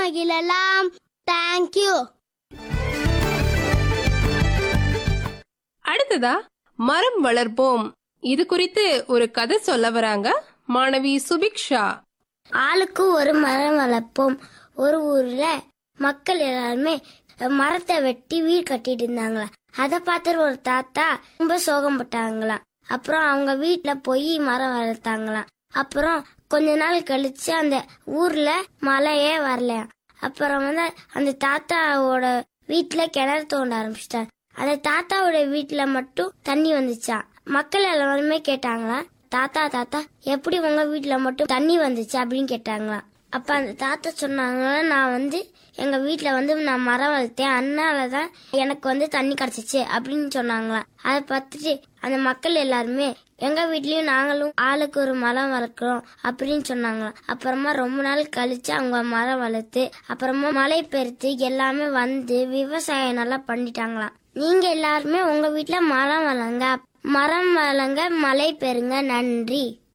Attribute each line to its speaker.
Speaker 1: மகிழலாம் தேங்க்யூ
Speaker 2: அடுத்ததா மரம் வளர்ப்போம் இது குறித்து ஒரு கதை சொல்ல வராங்க மாணவி சுபிக்ஷா
Speaker 1: ஆளுக்கு ஒரு மரம் வளர்ப்போம் ஒரு ஊர்ல மக்கள் எல்லாருமே மரத்தை வெட்டி வீடு கட்டிட்டு இருந்தாங்களா அதை பார்த்துட்டு ஒரு தாத்தா ரொம்ப சோகப்பட்டாங்களாம் அப்புறம் அவங்க வீட்ல போய் மரம் வளர்த்தாங்களாம் அப்புறம் கொஞ்ச நாள் கழிச்சு அந்த ஊர்ல மழையே வரலையாம் அப்புறம் வந்து அந்த தாத்தாவோட வீட்ல கிணறு தோண்ட ஆரம்பிச்சிட்டாங்க அந்த தாத்தாவோட வீட்ல மட்டும் தண்ணி வந்துச்சாம் மக்கள் எல்லாருமே கேட்டாங்களா தாத்தா தாத்தா எப்படி உங்க வீட்ல மட்டும் தண்ணி வந்துச்சு அப்படின்னு கேட்டாங்களாம் அப்ப அந்த தாத்தா சொன்னாங்க நான் வந்து எங்க வீட்ல வந்து நான் மரம் வளர்த்தேன் அதனாலதான் எனக்கு வந்து தண்ணி கிடைச்சிச்சு அப்படின்னு சொன்னாங்களாம் அதை பார்த்துட்டு அந்த மக்கள் எல்லாருமே எங்க வீட்லயும் நாங்களும் ஆளுக்கு ஒரு மரம் வளர்க்கிறோம் அப்படின்னு சொன்னாங்களாம் அப்புறமா ரொம்ப நாள் கழிச்சு அவங்க மரம் வளர்த்து அப்புறமா மழை பெருத்து எல்லாமே வந்து விவசாயம் நல்லா பண்ணிட்டாங்களாம் நீங்க எல்லாருமே உங்க வீட்ல மரம் வளங்க மரம் வளங்க மழை பெறுங்க நன்றி